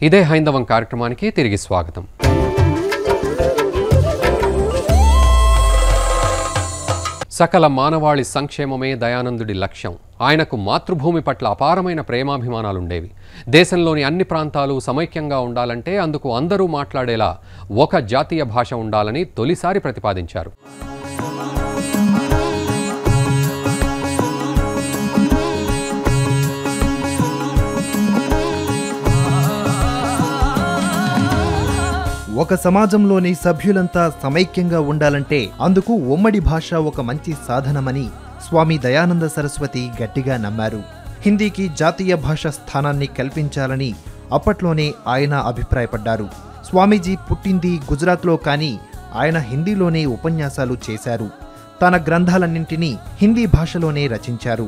ఇదే హైందవం కార్యక్రమానికి తిరిగి స్వాగతం సకల మానవాళి సంక్షేమమే దయానందుడి లక్ష్యం ఆయనకు మాతృభూమి పట్ల అపారమైన ప్రేమాభిమానాలుండేవి దేశంలోని అన్ని ప్రాంతాలు సమైక్యంగా ఉండాలంటే అందుకు అందరూ మాట్లాడేలా ఒక జాతీయ భాష ఉండాలని తొలిసారి ప్రతిపాదించారు ఒక సమాజంలోని సభ్యులంతా సమైక్యంగా ఉండాలంటే అందుకు ఉమ్మడి భాష ఒక మంచి సాధనమని స్వామి దయానంద సరస్వతి గట్టిగా నమ్మారు హిందీకి జాతీయ భాష స్థానాన్ని కల్పించాలని అప్పట్లోనే ఆయన అభిప్రాయపడ్డారు స్వామీజీ పుట్టింది గుజరాత్లో కానీ ఆయన హిందీలోనే ఉపన్యాసాలు చేశారు తన గ్రంథాలన్నింటినీ హిందీ భాషలోనే రచించారు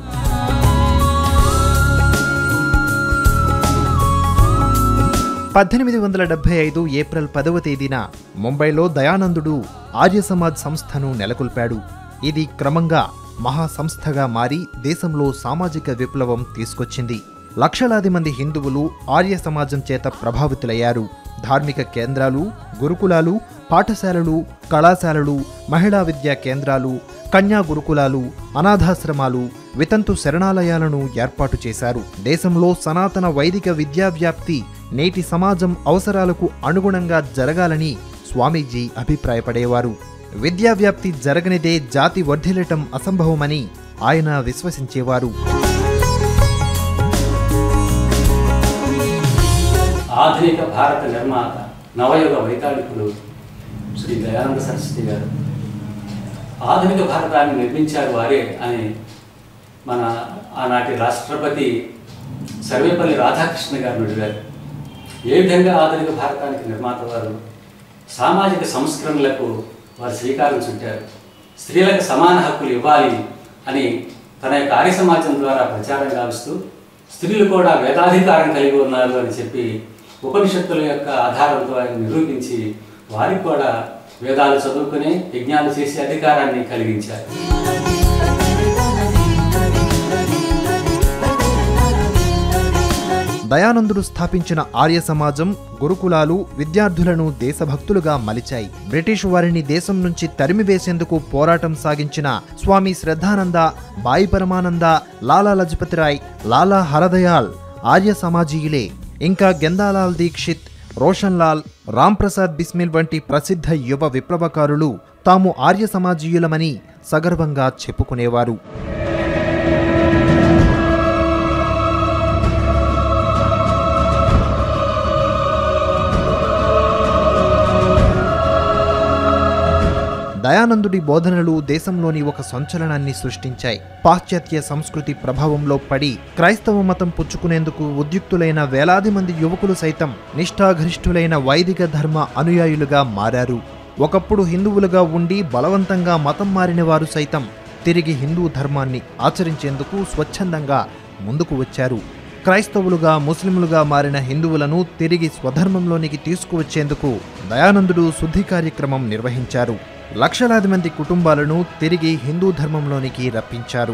పద్దెనిమిది వందల డెబ్బై ఐదు ఏప్రిల్ పదవ తేదీన ముంబైలో దయానందుడు ఆర్య సమాజ్ సంస్థను నెలకొల్పాడు ఇది క్రమంగా మహా సంస్థగా మారి దేశంలో సామాజిక విప్లవం తీసుకొచ్చింది లక్షలాది మంది హిందువులు ఆర్య సమాజం చేత ప్రభావితులయ్యారు ధార్మిక కేంద్రాలు గురుకులాలు పాఠశాలలు కళాశాలలు మహిళా విద్యా కేంద్రాలు కన్యా గురుకులాలు అనాథాశ్రమాలు వితంతు శరణాలయాలను ఏర్పాటు చేశారు దేశంలో సనాతన వైదిక విద్యా వ్యాప్తి నేటి సమాజం అవసరాలకు అనుగుణంగా జరగాలని స్వామీజీ అభిప్రాయపడేవారు విద్యా వ్యాప్తి జరగనిదే జాతి వర్ధిల్లటం అసంభవమని ఆయన విశ్వసించేవారు ఆధునిక భారత నిర్మాత నవయుగ వైతాళికుడు శ్రీ దయానంద సరస్వతి గారు ఆధునిక భారతాన్ని నిర్మించారు వారే అని మన ఆనాటి రాష్ట్రపతి సర్వేపల్లి రాధాకృష్ణ గారు నుడివారు ఏ విధంగా ఆధునిక భారతానికి నిర్మాత వారు సామాజిక సంస్కరణలకు వారు శ్రీకారం చుట్టారు స్త్రీలకు సమాన హక్కులు ఇవ్వాలి అని తన యొక్క ఆర్య సమాజం ద్వారా ప్రచారం గావిస్తూ స్త్రీలు కూడా వేదాధికారం కలిగి ఉన్నారు అని చెప్పి ఉపనిషత్తుల యొక్క ఆధారంతో ఆయన నిరూపించి వారికి కూడా వేదాలు చదువుకుని యజ్ఞాలు చేసే అధికారాన్ని కలిగించారు దయానందుడు స్థాపించిన ఆర్య సమాజం గురుకులాలు విద్యార్థులను దేశభక్తులుగా మలిచాయి బ్రిటిష్ వారిని దేశం నుంచి తరిమివేసేందుకు పోరాటం సాగించిన స్వామి శ్రద్ధానంద బాయి పరమానంద లాలా లజపతిరాయ్ లాలా హరదయాల్ ఆర్య సమాజీయులే ఇంకా గెందాలాల్ దీక్షిత్ రోషన్ లాల్ రామ్ ప్రసాద్ బిస్మిల్ వంటి ప్రసిద్ధ యువ విప్లవకారులు తాము ఆర్య సమాజీయులమని సగర్వంగా చెప్పుకునేవారు దయానందుడి బోధనలు దేశంలోని ఒక సంచలనాన్ని సృష్టించాయి పాశ్చాత్య సంస్కృతి ప్రభావంలో పడి క్రైస్తవ మతం పుచ్చుకునేందుకు ఉద్యుక్తులైన వేలాది మంది యువకులు సైతం నిష్ఠాగరిష్ఠులైన వైదిక ధర్మ అనుయాయులుగా మారారు ఒకప్పుడు హిందువులుగా ఉండి బలవంతంగా మతం మారిన వారు సైతం తిరిగి హిందూ ధర్మాన్ని ఆచరించేందుకు స్వచ్ఛందంగా ముందుకు వచ్చారు క్రైస్తవులుగా ముస్లింలుగా మారిన హిందువులను తిరిగి స్వధర్మంలోనికి తీసుకువచ్చేందుకు దయానందుడు శుద్ధి కార్యక్రమం నిర్వహించారు లక్షలాది మంది కుటుంబాలను తిరిగి హిందూ ధర్మంలోనికి రప్పించారు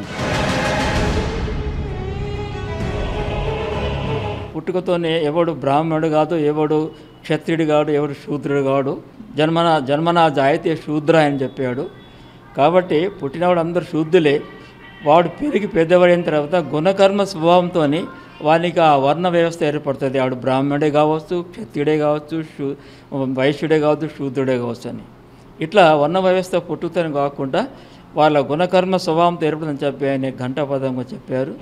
పుట్టుకతోనే ఎవడు బ్రాహ్మణుడు కాదు ఎవడు క్షత్రియుడు కాడు ఎవడు శూద్రుడు కాడు జన్మన జన్మన జాయితే శూద్ర అని చెప్పాడు కాబట్టి పుట్టినవాడు అందరూ శూద్రులే వాడు పెరిగి పెద్దవాడైన తర్వాత గుణకర్మ స్వభావంతో వానికి ఆ వర్ణ వ్యవస్థ ఏర్పడుతుంది వాడు బ్రాహ్మణుడే కావచ్చు క్షత్రియుడే కావచ్చు శూ వైశ్యుడే కావచ్చు శూద్రుడే కావచ్చు అని ఇట్లా వర్ణ వ్యవస్థ పుట్టుతని కాకుండా వాళ్ళ గుణకర్మ స్వభావంతో ఏర్పడుతుందని చెప్పి ఆయన ఘంటాపదంగా చెప్పారు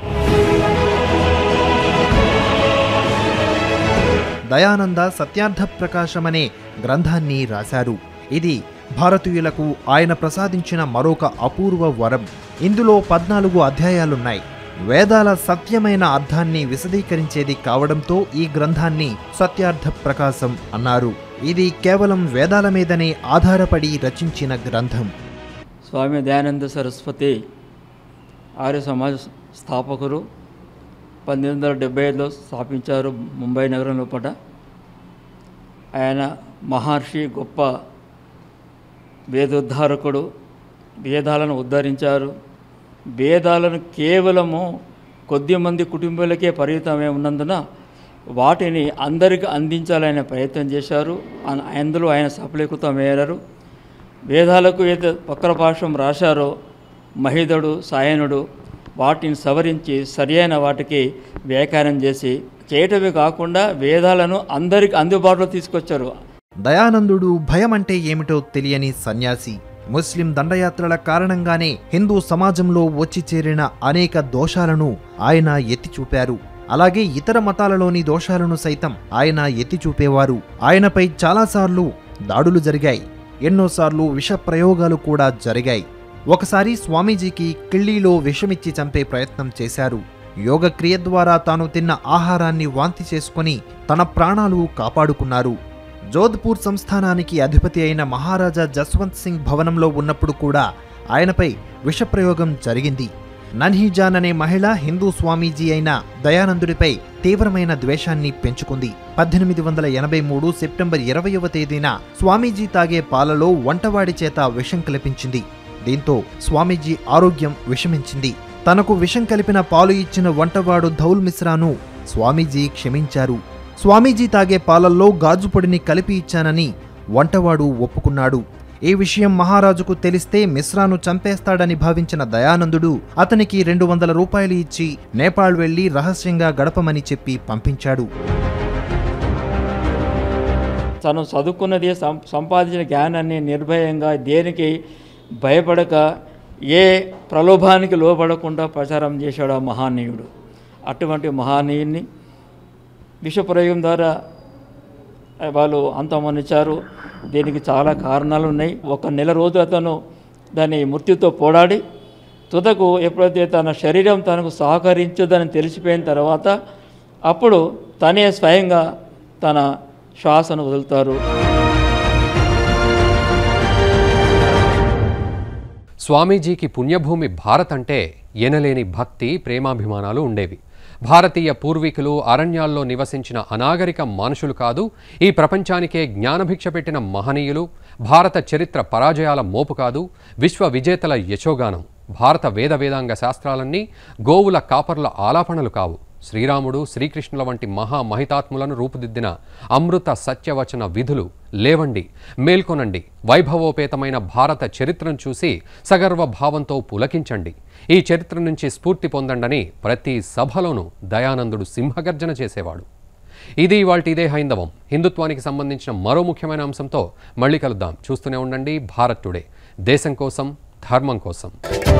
దయానంద సత్యార్థ ప్రకాశం అనే గ్రంథాన్ని రాశారు ఇది భారతీయులకు ఆయన ప్రసాదించిన మరొక అపూర్వ వరం ఇందులో పద్నాలుగు అధ్యాయాలున్నాయి వేదాల సత్యమైన అర్థాన్ని విశదీకరించేది కావడంతో ఈ గ్రంథాన్ని సత్యార్థ ప్రకాశం అన్నారు ఇది కేవలం వేదాల మీదనే ఆధారపడి రచించిన గ్రంథం స్వామి దయానంద సరస్వతి ఆర్య సమాజ స్థాపకులు పంతొమ్మిది వందల డెబ్బై ఐదులో స్థాపించారు ముంబై నగరం లోపల ఆయన మహర్షి గొప్ప వేదోద్ధారకుడు వేదాలను ఉద్ధరించారు వేదాలను కేవలము కొద్ది మంది కుటుంబాలకే పరిమితమై ఉన్నందున వాటిని అందరికి అందించాలనే ప్రయత్నం చేశారు అన్- అందులో ఆయన సఫలీకృతమయ్యారు వేదాలకు ఏదైతే వక్ర భాష్యం రాశారో మహిధుడు సాయనుడు వాటిని సవరించి సరియైన వాటికి వ్యాఖ్యానం చేసి చేయటమే కాకుండా వేదాలను అందరికి అందుబాటులో తీసుకొచ్చారు దయానందుడు భయం అంటే ఏమిటో తెలియని సన్యాసి ముస్లిం దండయాత్రల కారణంగానే హిందూ సమాజంలో వచ్చి చేరిన అనేక దోషాలను ఆయన ఎత్తి చూపారు అలాగే ఇతర మతాలలోని దోషాలను సైతం ఆయన ఎత్తి చూపేవారు ఆయనపై చాలాసార్లు దాడులు జరిగాయి ఎన్నోసార్లు విష ప్రయోగాలు కూడా జరిగాయి ఒకసారి స్వామీజీకి కిళ్ళీలో విషమిచ్చి చంపే ప్రయత్నం చేశారు యోగక్రియ ద్వారా తాను తిన్న ఆహారాన్ని వాంతి చేసుకొని తన ప్రాణాలు కాపాడుకున్నారు జోధ్పూర్ సంస్థానానికి అధిపతి అయిన మహారాజా జస్వంత్ సింగ్ భవనంలో ఉన్నప్పుడు కూడా ఆయనపై విషప్రయోగం జరిగింది నన్హీజాన్ అనే మహిళ హిందూ స్వామీజీ అయిన దయానందుడిపై తీవ్రమైన ద్వేషాన్ని పెంచుకుంది పద్దెనిమిది వందల ఎనభై మూడు సెప్టెంబర్ ఇరవయవ తేదీన స్వామీజీ తాగే పాలలో వంటవాడి చేత విషం కల్పించింది దీంతో స్వామీజీ ఆరోగ్యం విషమించింది తనకు విషం కలిపిన పాలు ఇచ్చిన వంటవాడు ధౌల్ మిశ్రాను స్వామీజీ క్షమించారు స్వామీజీ తాగే పాలల్లో గాజు పొడిని కలిపి ఇచ్చానని వంటవాడు ఒప్పుకున్నాడు ఈ విషయం మహారాజుకు తెలిస్తే మిశ్రాను చంపేస్తాడని భావించిన దయానందుడు అతనికి రెండు వందల రూపాయలు ఇచ్చి నేపాల్ వెళ్లి రహస్యంగా గడపమని చెప్పి పంపించాడు తను చదువుకున్నది సం సంపాదించిన జ్ఞానాన్ని నిర్భయంగా దేనికి భయపడక ఏ ప్రలోభానికి లోబడకుండా ప్రచారం చేశాడు ఆ మహానీయుడు అటువంటి మహానీయుని విషప్రయోగం ద్వారా వాళ్ళు అంతమనిచ్చారు దీనికి చాలా కారణాలు ఉన్నాయి ఒక నెల రోజు అతను దాని మృత్యుతో పోరాడి తుదకు ఎప్పుడైతే తన శరీరం తనకు సహకరించదని తెలిసిపోయిన తర్వాత అప్పుడు తనే స్వయంగా తన శ్వాసను వదులుతారు స్వామీజీకి పుణ్యభూమి భారత్ అంటే ఎనలేని భక్తి ప్రేమాభిమానాలు ఉండేవి భారతీయ పూర్వీకులు అరణ్యాల్లో నివసించిన అనాగరిక మనుషులు కాదు ఈ ప్రపంచానికే జ్ఞానభిక్ష పెట్టిన మహనీయులు భారత చరిత్ర పరాజయాల మోపు కాదు విశ్వ విజేతల యశోగానం భారత వేద వేదాంగ శాస్త్రాలన్నీ గోవుల కాపర్ల ఆలాపనలు కావు శ్రీరాముడు శ్రీకృష్ణుల వంటి మహా మహితాత్ములను రూపుదిద్దిన అమృత సత్యవచన విధులు లేవండి మేల్కొనండి వైభవోపేతమైన భారత చరిత్రను చూసి సగర్వ భావంతో పులకించండి ఈ చరిత్ర నుంచి స్ఫూర్తి పొందండని ప్రతి సభలోనూ దయానందుడు సింహగర్జన చేసేవాడు ఇది ఇవాళ ఇదే హైందవం హిందుత్వానికి సంబంధించిన మరో ముఖ్యమైన అంశంతో మళ్ళీ కలుద్దాం చూస్తూనే ఉండండి భారత్ టుడే దేశం కోసం ధర్మం కోసం